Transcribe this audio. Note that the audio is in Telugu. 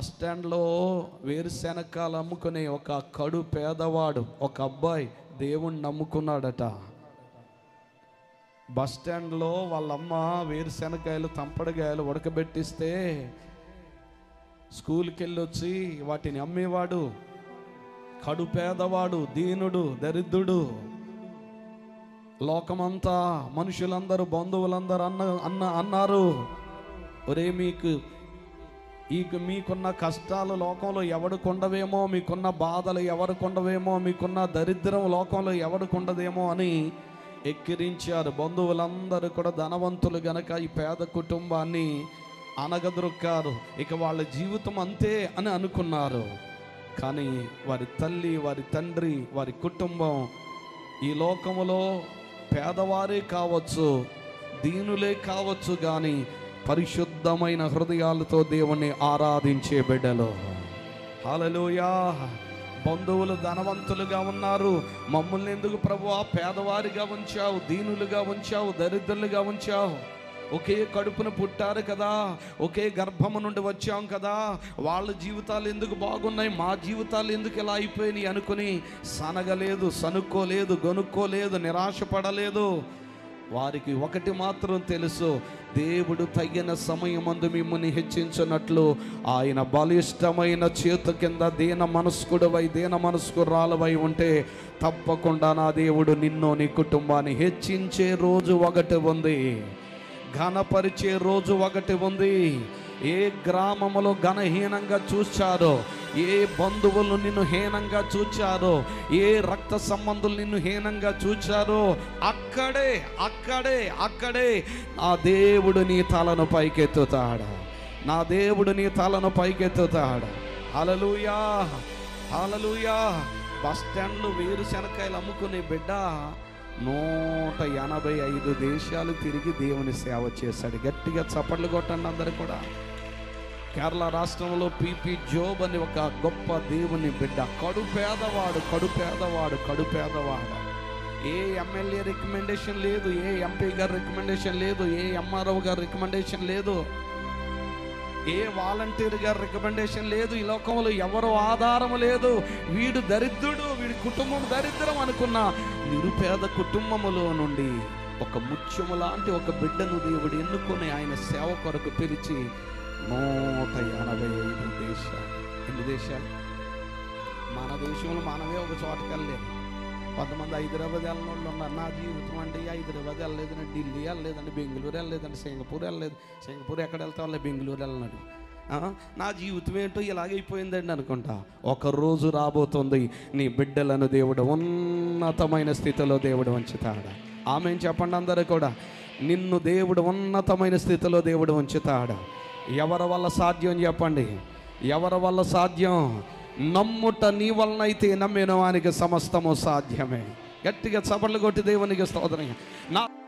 బస్ స్టాండ్లో వేరుశెనక్కాయలు అమ్ముకునే ఒక కడు పేదవాడు ఒక అబ్బాయి దేవుణ్ణి నమ్ముకున్నాడట బస్ స్టాండ్లో వాళ్ళమ్మ వేరుశెనకాయలు తంపడగాయలు ఉడకబెట్టిస్తే స్కూల్కి వెళ్ళి వచ్చి వాటిని అమ్మేవాడు కడు పేదవాడు దీనుడు దరిద్రుడు లోకమంతా మనుషులందరూ బంధువులందరూ అన్న అన్న అన్నారు ఒరే మీకు ఈ మీకున్న కష్టాలు లోకంలో ఎవడికి ఉండవేమో మీకున్న బాధలు ఎవరికి ఉండవేమో మీకున్న దరిద్రం లోకంలో ఎవడికి ఉండదేమో అని ఎక్కిరించారు బంధువులందరూ కూడా ధనవంతులు గనక ఈ పేద కుటుంబాన్ని అనగదొక్కారు ఇక వాళ్ళ జీవితం అంతే అని అనుకున్నారు కానీ వారి తల్లి వారి తండ్రి వారి కుటుంబం ఈ లోకములో పేదవారే కావచ్చు దీనులే కావచ్చు కానీ పరిశుద్ధమైన హృదయాలతో దేవుణ్ణి ఆరాధించే బిడ్డలు హల్లెలూయా బంధువులు ధనవంతులుగా ఉన్నారు మమ్మల్ని ఎందుకు ప్రభు పేదవారిగా ఉంచావు దీనులుగా ఉంచావు దరిద్రులుగా ఉంచావు ఒకే కడుపున పుట్టారు కదా ఒకే గర్భము నుండి వచ్చాం కదా వాళ్ళ జీవితాలు ఎందుకు బాగున్నాయి మా జీవితాలు ఎందుకు ఇలా అయిపోయినాయి అనుకుని సనగలేదు సనుక్కోలేదు గొనుక్కోలేదు నిరాశపడలేదు వారికి ఒకటి మాత్రం తెలుసు దేవుడు తగిన సమయమందు మిమ్మల్ని హెచ్చించినట్లు ఆయన బలిష్టమైన చేతు కింద దీన మనస్కుడవై దీన మనస్కురాలవై ఉంటే తప్పకుండా నా దేవుడు నిన్ను నీ కుటుంబాన్ని హెచ్చించే రోజు ఒకటి ఉంది ఘనపరిచే రోజు ఒకటి ఉంది ఏ గ్రామములో ఘనహీనంగా చూచారో ఏ బంధువులు నిన్ను హీనంగా చూచారో ఏ రక్త సంబంధులు నిన్ను హీనంగా చూచారో అక్కడే అక్కడే అక్కడే నా దేవుడు నీ తలను పైకెత్తుతాడా నా దేవుడు నీ తలను పైకెత్తుతాడా హలలుయా హలలుయా బస్ స్టాండ్లో వేరుశనకాయలు అమ్ముకునే బిడ్డ నూట ఎనభై ఐదు దేశాలు తిరిగి దేవుని సేవ చేశాడు గట్టిగా చప్పట్లు కొట్టండి అందరు కూడా కేరళ రాష్ట్రంలో పిపి జోబ్ అని ఒక గొప్ప దేవుని బిడ్డ కడు పేదవాడు కడు పేదవాడు కడు పేదవాడు ఏ ఎమ్మెల్యే రికమెండేషన్ లేదు ఏ ఎంపీ గారి రికమెండేషన్ లేదు ఏ ఎంఆర్ఓ గారి రికమెండేషన్ లేదు ఏ వాలంటీర్ గారి రికమెండేషన్ లేదు ఈ లోకంలో ఎవరు ఆధారం లేదు వీడు దరిద్రుడు వీడి కుటుంబం దరిద్రం అనుకున్న నిరుపేద కుటుంబములో నుండి ఒక ముత్యము లాంటి ఒక బిడ్డను దేవుడు ఎన్నుకొని ఆయన సేవ కొరకు పిలిచి నూట ఎనభై ఐదు దేశాలు ఎన్ని దేశాలు మన దేశంలో మనమే ఒక చోటకి వెళ్ళలేదు కొంతమంది హైదరాబాద్ వెళ్ళిన వాళ్ళు ఉన్నారు నా జీవితం అంటే హైదరాబాద్ వెళ్ళలేదండి ఢిల్లీ వెళ్ళలేదండి బెంగళూరు వెళ్ళలేదండి సింగపూర్ వెళ్ళలేదు సింగపూర్ ఎక్కడ వెళ్తా వాళ్ళే బెంగళూరు వెళ్ళినాడు ఆ, నా జీవితం ఏంటో ఇలాగైపోయిందండి అనుకుంటా ఒక రోజు రాబోతుంది నీ బిడ్డలను దేవుడు ఉన్నతమైన స్థితిలో దేవుడు ఉంచుతాడా ఆమె చెప్పండి అందరూ కూడా నిన్ను దేవుడు ఉన్నతమైన స్థితిలో దేవుడు ఉంచుతాడా ఎవరి వల్ల సాధ్యం చెప్పండి ఎవరి వల్ల సాధ్యం నమ్ముట నీ వలన అయితే నమ్మిన వానికి సమస్తము సాధ్యమే గట్టిగా చపట్లు కొట్టి దేవునికి స్తోత్రం నా